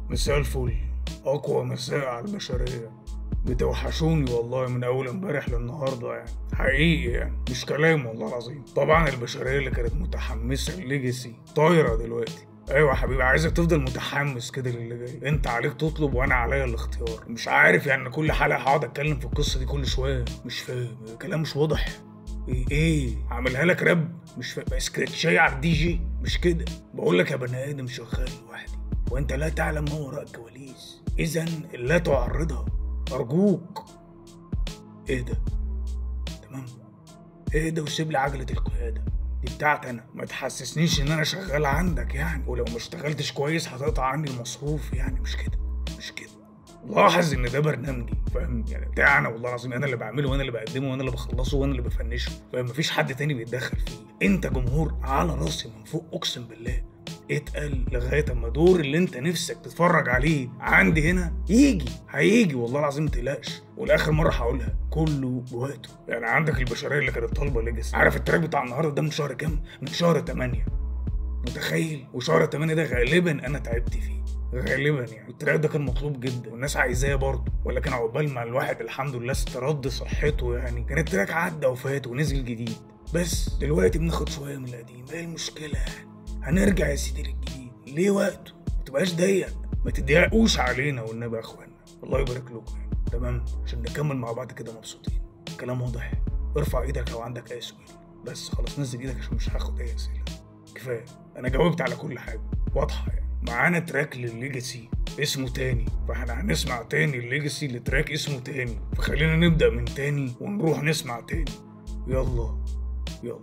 مساء الفل اقوى مساء على البشريه بتوحشوني والله من اول امبارح للنهارده يعني حقيقي يعني مش كلام والله العظيم طبعا البشريه اللي كانت متحمسه الليجاسي طايره دلوقتي ايوه يا حبيبي عايزك تفضل متحمس كده للي جاي انت عليك تطلب وانا عليا الاختيار مش عارف يعني كل حلقه هقعد اتكلم في القصه دي كل شويه مش فاهم الكلام مش واضح ايه ايه عاملها لك راب مش فاهم سكرتشاي على الدي جي مش كده بقول لك يا بني ادم شغال لوحدي وانت لا تعلم ما وراء الكواليس اذا لا تعرضها ارجوك ايه ده تمام ايه ده وسيب لي عجله القياده دي بتاعتي انا ما تحسسنيش ان انا شغال عندك يعني ولو ما اشتغلتش كويس هتقطع عني المصروف يعني مش كده مش كده لاحظ ان ده برنامجي فاهم يعني بتاعنا والله العظيم انا اللي بعمله وانا اللي بقدمه وانا اللي بخلصه وانا اللي بفنشه فاهم مفيش حد تاني بيتدخل فيه انت جمهور على راسي من فوق اقسم بالله اتقل لغايه اما دور اللي انت نفسك تتفرج عليه عندي هنا يجي هيجي والله العظيم ما تقلقش والاخر مره هقولها كله بوقته يعني عندك البشريه اللي كانت طالبه ليجاسي عارف التراك بتاع النهارده ده من شهر كام من شهر 8 متخيل وشهر 8 ده غالبا انا تعبت فيه غالبا يعني التراك ده كان مطلوب جدا والناس عايزاه برضه ولكن عقبال ما الواحد الحمد لله استرد صحته يعني كان التراك عدى وفات ونزل جديد بس دلوقتي بناخد شويه من القديم ايه المشكله يعني هنرجع يا سيدي للجديد ليه وقته ما تبقاش ضيق ما تضايقوش علينا والنبي يا اخوانا الله يبارك لكم يعني تمام عشان نكمل مع بعض كده مبسوطين كلام واضح ارفع ايدك لو عندك اي سؤال بس خلاص نزل ايدك عشان مش هاخد اي اسئله كفايه انا جاوبت على كل حاجه واضحه يعني معانا تراك للليجاسي اسمه تاني فاحنا هنسمع تاني الليجاسي لتراك اسمه تاني فخلينا نبدا من تاني ونروح نسمع تاني يلا يلا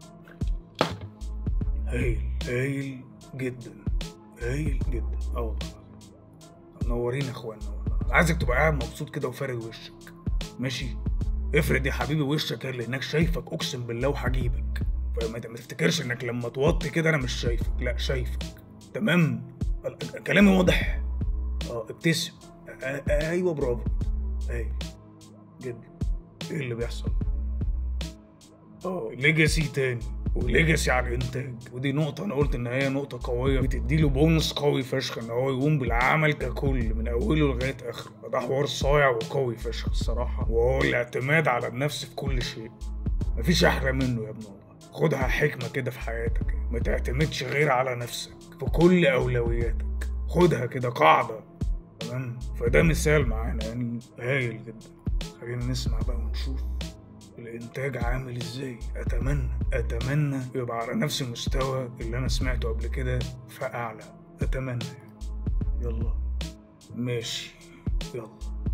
هايل هايل جدا هايل جدا اه والله منورين يا اخوانا والله عايزك تبقى قاعد مبسوط كده وفارد وشك ماشي افرد يا حبيبي وشك اللي هناك شايفك اقسم بالله وهجيبك فما ما تفتكرش انك لما توطي كده انا مش شايفك لا شايفك تمام ال- كلامي واضح اه ابتسم آه آه ايوه برافو ايوه جدا ايه اللي بيحصل اه ليجاسي تاني وليجاسي على الانتاج ودي نقطة أنا قلت إن هي نقطة قوية بتديله بونص قوي فشخ إن هو يقوم بالعمل ككل من أوله لغاية آخره ده حوار صايع وقوي فشخ الصراحة وهو الاعتماد على النفس في كل شيء مفيش أحلى منه يا ابن الله خدها حكمة كده في حياتك ما تعتمدش غير على نفسك في كل أولوياتك خدها كده قاعدة تمام فده مثال معانا يعني هايل جدا خلينا نسمع بقى ونشوف الانتاج عامل ازاي اتمنى اتمنى يبقى على نفس المستوى اللي انا سمعته قبل كده فاعلى اتمنى يلا ماشي يلا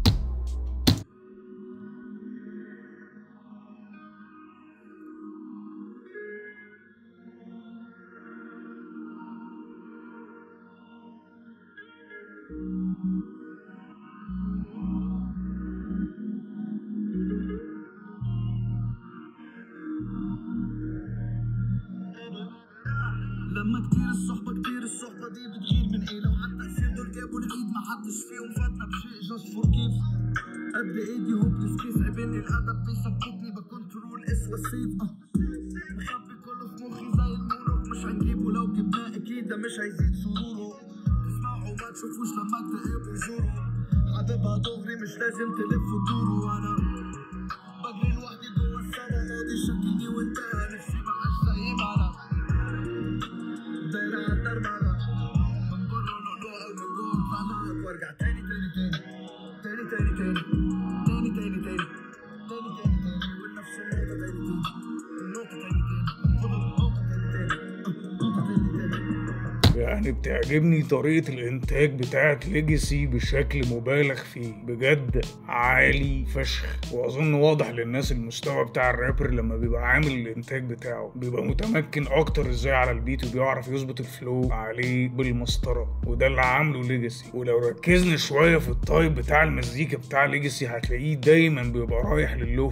لما كتير الصحبة كتير الصحبة دي بتغير من ايه لو على التأثير دول جابوا العيد ما حدش فيهم فاتنا بشيء جاست فور كيف قد ايدي هوبلس كيس عيبني الادب بيسكتني بكنترول اسوى السيف اه مخبي كله في مخي زي المولوك مش هنجيبه لو جبناه اكيد ده مش هيزيد سروره تسمعوا ما تشوفوش لما اكتئب وزوره حبيبها دغري مش لازم تلف وتدور وانا بجري لوحدي جوا السما ماضي شكلني وانتهى نفسي معاش زي ما انا دايرة على الدرمغة من بره نقلوها ومن جوه نطلعك وارجع تاني تاني تاني تاني تاني تاني تاني تاني تاني تاني تاني تاني ونفس النقطة تاني تاني النقطة تاني تاني خد النقطة تاني تاني النقطة تاني تاني يعني بتعجبني طريقة الإنتاج بتاعت ليجاسي بشكل مبالغ فيه بجد عالي فشخ وأظن واضح للناس المستوى بتاع الرابر لما بيبقى عامل الإنتاج بتاعه بيبقى متمكن أكتر إزاي على البيت وبيعرف يظبط الفلو عليه بالمسطرة وده اللي عامله ليجاسي ولو ركزنا شوية في التايب بتاع المزيكا بتاع ليجاسي هتلاقيه دايما بيبقى رايح لللو فاي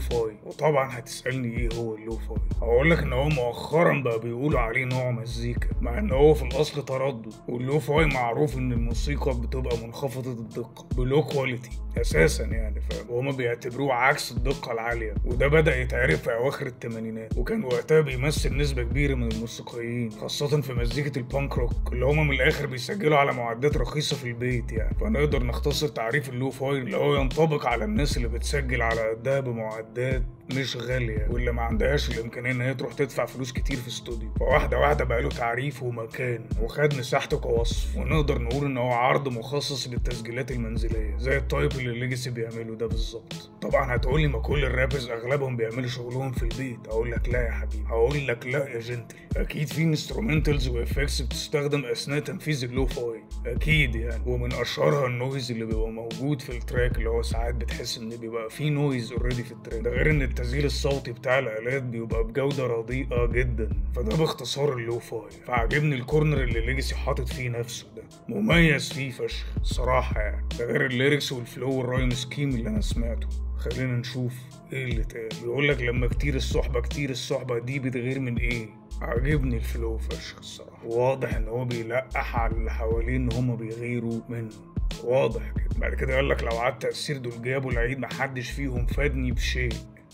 وطبعا هتسالني ايه هو اللو فاي هقول لك ان هو مؤخرا بقى بيقولوا عليه نوع مزيكا مع ان هو في الاصل تردد واللو فاي معروف ان الموسيقى بتبقى منخفضه الدقه بلو كواليتي اساسا يعني فاهم وهما بيعتبروه عكس الدقه العاليه وده بدا يتعرف في اواخر الثمانينات وكان وقتها بيمثل نسبه كبيره من الموسيقيين خاصه في مزيكه البانك روك اللي هما من الاخر بيسجلوا على معدات رخيصه في البيت يعني فنقدر نختصر تعريف اللو فاي اللي هو ينطبق على الناس اللي بتسجل على قدها بمعدات مش غالية واللي ما عندهاش الإمكانية إن هي تروح تدفع فلوس كتير في استوديو فواحدة واحدة بقى له تعريف ومكان وخد مساحته كوصف ونقدر نقول إن هو عرض مخصص للتسجيلات المنزلية زي التايب اللي الليجاسي بيعمله ده بالظبط طبعا هتقولي ما كل الرابرز أغلبهم بيعملوا شغلهم في البيت أقول لك لا يا حبيبي هقول لك لا يا جنتل أكيد في انسترومنتالز وإفكتس بتستخدم أثناء تنفيذ اللو فاي أكيد يعني ومن أشهرها النويز اللي بيبقى موجود في التراك اللي هو ساعات بتحس إن بيبقى فيه نويز اوريدي في التراك ده غير إن التسجيل الصوتي بتاع الآلات بيبقى بجودة رديئة جدا فده باختصار اللو فاي فعجبني الكورنر اللي ليجاسي حاطط فيه نفسه ده مميز فيه فشخ الصراحة يعني ده غير الليركس والفلو والرايم سكيم اللي أنا سمعته خلينا نشوف ايه اللي اتقال بيقول لك لما كتير الصحبة كتير الصحبة دي بتغير من ايه عاجبني الفلو فشخ الصراحة واضح ان هو بيلقح على اللي حواليه ان هما بيغيروا منه واضح كده بعد كده قال لك لو قعدت تأثير دول جابوا العيد محدش فيهم فادني بشيء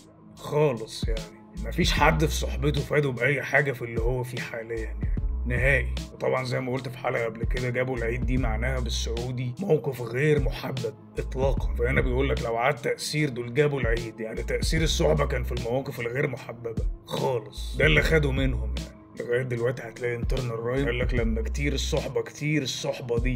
خالص يعني مفيش حد في صحبته فاده بأي حاجة في اللي هو فيه حاليا يعني نهائي وطبعا زي ما قلت في حلقة قبل كده جابوا العيد دي معناها بالسعودي موقف غير محدد اطلاقا فهنا بيقول لك لو عاد تأثير دول جابوا العيد يعني تأثير الصحبة كان في المواقف الغير محببة خالص ده اللي خدوا منهم يعني لغاية دلوقتي هتلاقي انترنال رايت قال لك لما كتير الصحبة كتير الصحبة دي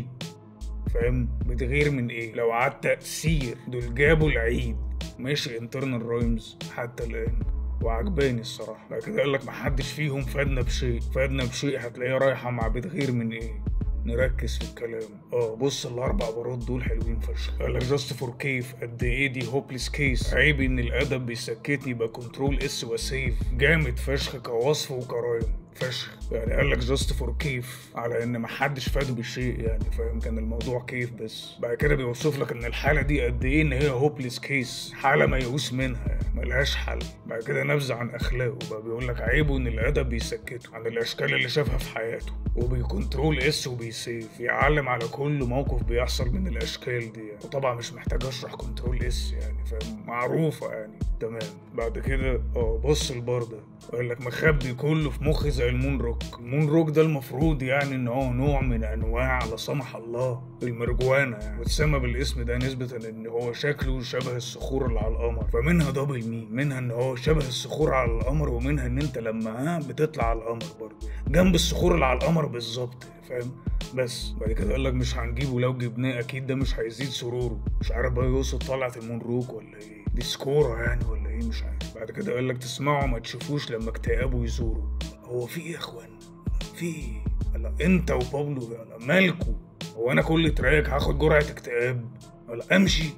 فاهم بتغير من ايه لو عاد تأثير دول جابوا العيد ماشي انترنال رايمز حتى الآن وعجباني الصراحة بعد كده قال لك محدش فيهم فادنا بشيء فادنا بشيء هتلاقيها رايحة مع بتغير من ايه نركز في الكلام اه بص الاربع بارات دول حلوين فشخ قال لك جاست فور كيف قد ايه دي هوبليس كيس عيب ان الادب بيسكتني يبقى كنترول اس وسيف جامد فشخ كوصف وكرايم فشخ يعني قال لك جاست فور كيف على ان محدش فاده بالشيء يعني فاهم كان الموضوع كيف بس بعد كده بيوصف لك ان الحاله دي قد ايه ان هي هوبليس كيس حاله ميؤوس منها يعني ملهاش حل بعد كده نبذه عن اخلاقه بقى بيقول لك عيبه ان الادب بيسكته عن الاشكال اللي شافها في حياته وبيكنترول اس وبيسيف يعلم على كل موقف بيحصل من الاشكال دي يعني. وطبعا مش محتاج اشرح كنترول اس يعني فاهم معروفه يعني تمام بعد كده اه بص البار ده قال لك مخبي كله في مخي زي المون روك المون روك ده المفروض يعني ان هو نوع من انواع لا سمح الله المرجوانة يعني واتسمى بالاسم ده نسبة ان هو شكله شبه الصخور اللي على القمر فمنها دبل مين منها ان هو شبه الصخور على القمر ومنها ان انت لما ها بتطلع على القمر برضه جنب الصخور اللي على القمر بالظبط فاهم بس بعد كده قال لك مش هنجيبه لو جبناه اكيد ده مش هيزيد سروره مش عارف بقى يقصد طلعت المون روك ولا ايه دي سكورة يعني ولا ايه مش عارف بعد كده قال لك تسمعوا ما تشوفوش لما اكتئابه يزوره هو في ايه يا اخوان في ايه ولا انت وبابلو ولا مالكوا هو انا كل تراك هاخد جرعة اكتئاب ولا امشي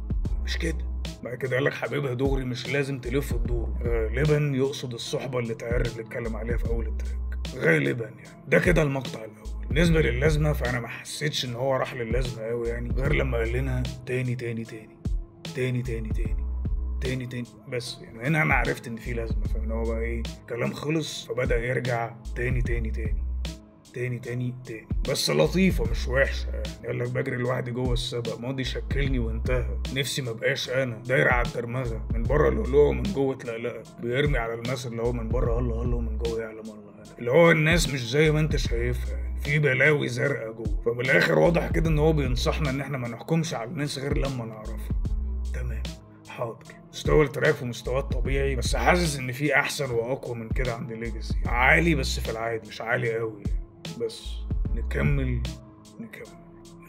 مش كده بعد كده قال لك حبيبها دغري مش لازم تلف الدور غالبا يقصد الصحبة اللي تعرف اللي اتكلم عليها في اول التراك غالبا يعني ده كده المقطع الاول بالنسبة للازمة فأنا ما حسيتش إن هو راح للازمة أوي يعني غير لما قال لنا تاني تاني تاني تاني تاني تاني تاني تاني بس يعني هنا انا عرفت ان في لازمه فان هو بقى ايه كلام خلص فبدا يرجع تاني تاني تاني تاني تاني تاني بس لطيفة مش وحشة يعني قال لك بجري لوحدي جوه السبق ماضي شكلني وانتهى نفسي مبقاش انا دايرة على الدرمغة من بره لؤلؤة ومن جوه تلقلقة بيرمي على المثل اللي هو من بره الله الله ومن جوه يعلم الله اللي هو الناس مش زي ما انت شايفها يعني في بلاوي زرقاء جوه فمن الاخر واضح كده ان هو بينصحنا ان احنا ما نحكمش على الناس غير لما نعرفها تمام حاضر مستوى التراك في مستواه الطبيعي بس حاسس ان في احسن واقوى من كده عند ليجاسي عالي بس في العادي مش عالي قوي يعني. بس نكمل نكمل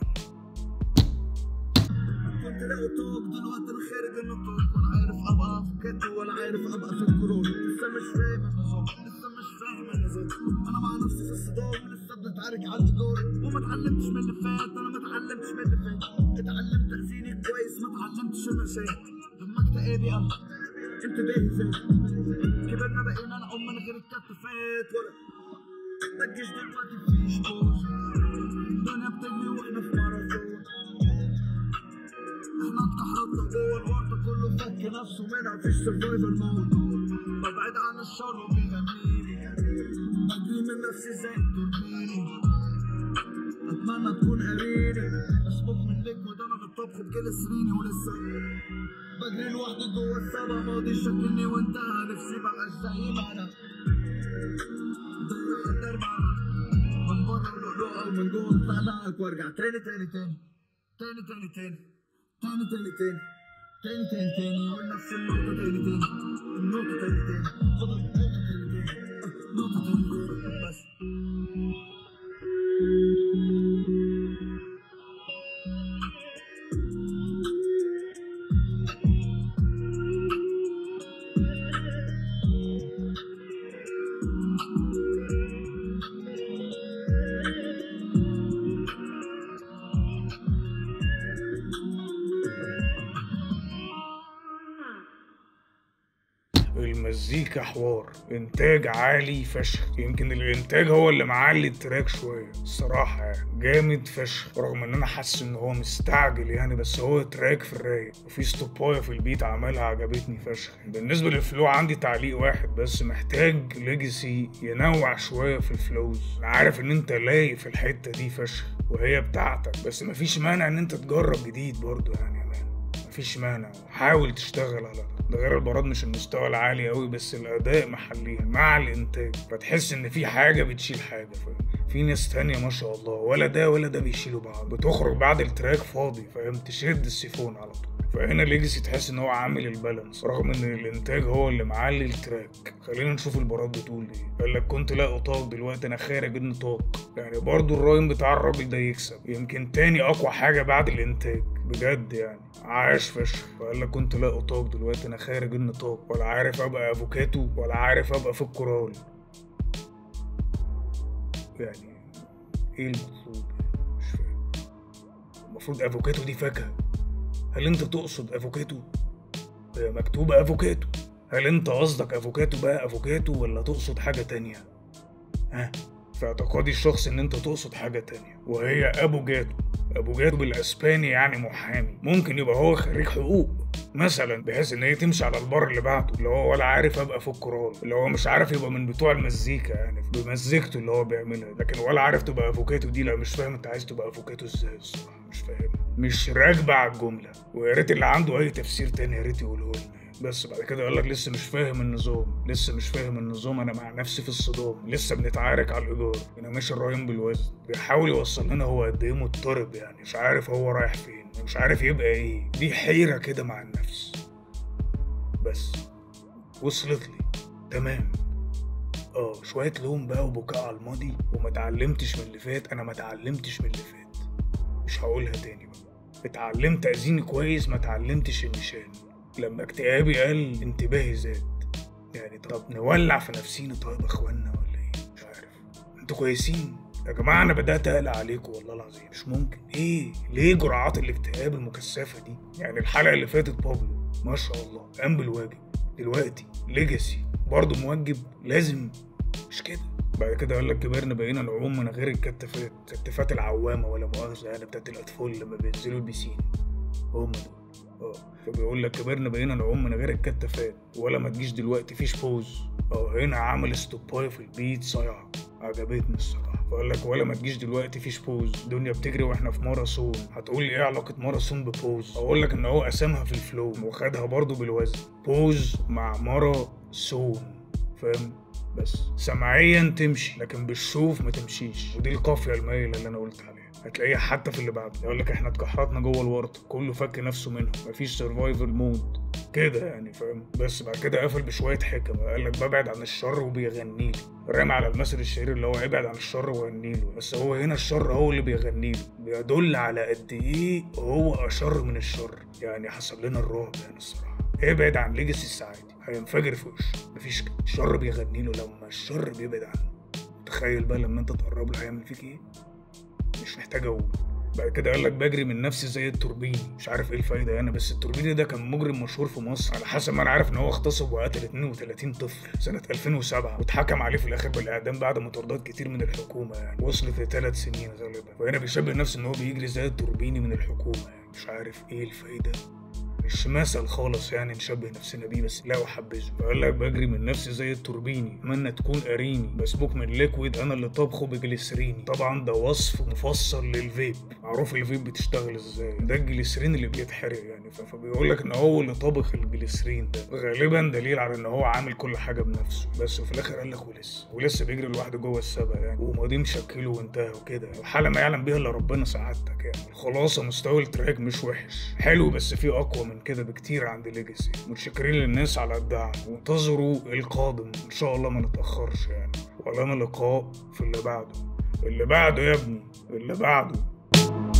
كنت لاقي طوق دلوقتي انا خارج النطاق ولا عارف ابقى في كتو ولا عارف ابقى في الكروب لسه مش فاهم النظام لسه مش فاهم النظام انا مع نفسي في الصدام لسه بنتعارك على الايجار وما اتعلمتش من اللي فات انا ما اتعلمتش من اللي فات اتعلمت تأذيني كويس ما اتعلمتش المشاكل لما اكتئابي قل انتباهي زاد كبرنا بقينا نعوم من غير الكتفات ولا ما تجيش دلوقتي مفيش بوز الدنيا بتجري واحنا في ماراثون احنا اتكحرتنا جوه الورطة كله فك نفسه منها في السرفايفل مود ببعد عن الشر وبيغنيني بجري من نفسي زي التوربيني اتمنى تكون قاريني اشبك من ليكويد انا للطبخ بجلسريني ولسه بجري لوحدي جوه السما ماضي شكلني وانتهى نفسي بقاش زي ما انا ضيع الدرب من بره لؤلؤة ومن جوه اطلع دعك وارجع تاني تاني تاني تاني تاني تاني تاني تاني تاني تاني تاني تاني ونفس النقطة تاني تاني النقطة تاني تاني فضل نقطة تاني تاني آه، نقطة تاني تاني بس المزيكا حوار انتاج عالي فشخ يمكن الانتاج هو اللي معلي التراك شويه الصراحه يعني جامد فشخ رغم ان انا حاسس ان هو مستعجل يعني بس هو تراك في الرايق وفي ستوبايه في البيت عملها عجبتني فشخ بالنسبه للفلو عندي تعليق واحد بس محتاج ليجاسي ينوع شويه في الفلوز انا عارف ان انت لايق في الحته دي فشخ وهي بتاعتك بس مفيش مانع ان انت تجرب جديد برضه يعني يا مان مفيش مانع حاول تشتغل على ده ده غير البراد مش المستوى العالي قوي بس الاداء محليا مع الانتاج فتحس ان في حاجه بتشيل حاجه فاهم في ناس تانية ما شاء الله ولا ده ولا ده بيشيلوا بعض بتخرج بعد التراك فاضي فاهم تشد السيفون على طول فهنا ليجاسي تحس ان هو عامل البالانس رغم ان الانتاج هو اللي معلي التراك خلينا نشوف البراد بتقول ايه قال لك كنت لا اطاق دلوقتي انا خارج النطاق يعني برضو الرايم بتاع الراجل ده يكسب يمكن تاني اقوى حاجه بعد الانتاج بجد يعني عاش فشخ فقال لك كنت لا اطاق دلوقتي انا خارج النطاق ولا عارف ابقى افوكاتو ولا عارف ابقى في الكورال يعني ايه المطلوب مش فاهم المفروض افوكاتو دي فاكهه هل انت تقصد افوكاتو هي مكتوبه افوكاتو هل انت قصدك افوكاتو بقى افوكاتو ولا تقصد حاجه تانية ها في اعتقادي الشخصي ان انت تقصد حاجه تانية وهي ابو جاتو ابو جاتو بالاسباني يعني محامي ممكن يبقى هو خريج حقوق مثلا بحيث ان هي تمشي على البار اللي بعده اللي هو ولا عارف ابقى في الكورال اللي هو مش عارف يبقى من بتوع المزيكا يعني بمزيكته اللي هو بيعملها لكن ولا عارف تبقى افوكاتو دي لا مش فاهم انت عايز تبقى افوكاتو ازاي الصراحه مش فاهم مش راكبه على الجمله ويا ريت اللي عنده اي تفسير تاني يا ريت يقوله لنا بس بعد كده قال لك لسه مش فاهم النظام لسه مش فاهم النظام انا مع نفسي في الصدام لسه بنتعارك على الايجار انا ماشي الرايم بالوزن بيحاول يوصل لنا هو قد ايه مضطرب يعني مش عارف هو رايح فين مش عارف يبقى ايه دي حيره كده مع النفس بس وصلت لي تمام اه شويه لوم بقى وبكاء على الماضي وما اتعلمتش من اللي فات انا ما اتعلمتش من اللي فات مش هقولها تاني بقى اتعلمت اذيني كويس ما اتعلمتش النشان لما اكتئابي قل انتباهي زاد يعني طب نولع في نفسينا طيب يا اخوانا ولا ايه مش عارف انتوا كويسين يا جماعه انا بدات اقلق عليكم والله العظيم مش ممكن ايه ليه جرعات الاكتئاب المكثفه دي يعني الحلقه اللي فاتت بابلو ما شاء الله قام بالواجب دلوقتي ليجاسي برضه موجب لازم مش كده بعد كده قال لك كبرنا بقينا نعوم من غير الكتافات الكتافات العوامه ولا مؤاخذه يعني بتاعت الاطفال لما بينزلوا البسين هم دول اه فبيقول لك كبرنا بقينا نعوم من غير الكتافات ولا ما تجيش دلوقتي فيش بوز اه هنا عمل ستوباي في البيت صايعه عجبتني الصراحه فقال لك ولا ما تجيش دلوقتي فيش بوز الدنيا بتجري واحنا في ماراثون هتقول لي ايه علاقه ماراثون ببوز اقول لك ان هو قسمها في الفلو وخدها برضه بالوزن بوز مع ماراثون فاهم بس سمعيا تمشي لكن بالشوف ما تمشيش ودي القافيه المايله اللي انا قلت عليها هتلاقيها حتى في اللي بعده يقول لك احنا اتكحرتنا جوه الورطه كله فك نفسه منهم مفيش سرفايفل مود كده يعني فاهم بس بعد كده قفل بشويه حكم قال لك ببعد عن الشر وبيغني لي رامي على المثل الشهير اللي هو ابعد عن الشر وغني له بس هو هنا الشر هو اللي بيغني له بيدل على قد ايه هو اشر من الشر يعني حصل لنا الرعب يعني الصراحه ابعد عن ليجاسي السعادي هينفجر في وشه مفيش كده الشر بيغني له لما الشر بيبعد عنه تخيل بقى لما انت تقرب له هيعمل فيك ايه مش محتاج اقول بعد كده قال لك بجري من نفسي زي التوربيني مش عارف ايه الفايده يعني بس التوربيني ده كان مجرم مشهور في مصر على حسب ما انا عارف ان هو اغتصب وقتل 32 طفل سنه 2007 واتحكم عليه في الاخر بالاعدام بعد مطاردات كتير من الحكومه يعني وصلت لثلاث سنين غالبا وهنا بيشبه نفسه ان هو بيجري زي التوربيني من الحكومه يعني مش عارف ايه الفايده مش مثل خالص يعني نشبه نفسنا بيه بس لا احبذه فقال لك بجري من نفسي زي التوربيني اتمنى تكون قاريني مسبوك من ليكويد انا اللي طبخه بجليسريني طبعا ده وصف مفصل للفيب معروف الفيب بتشتغل ازاي ده الجليسرين اللي بيتحرق يعني ف- فبيقول لك ان هو اللي طابخ الجليسرين ده غالبا دليل على ان هو عامل كل حاجه بنفسه بس في الاخر قال لك ولسه ولسه بيجري لوحده جوه السبق يعني وماضي مشكله وانتهى وكده الحاله ما يعلم بيها الا ربنا سعادتك يعني الخلاصه مستوى التراك مش وحش حلو بس فيه اقوى من كده بكتير عند ليجاسي متشكرين للناس على الدعم وانتظروا القادم ان شاء الله ما نتاخرش يعني ولنا لقاء في اللي بعده اللي بعده يا ابني اللي بعده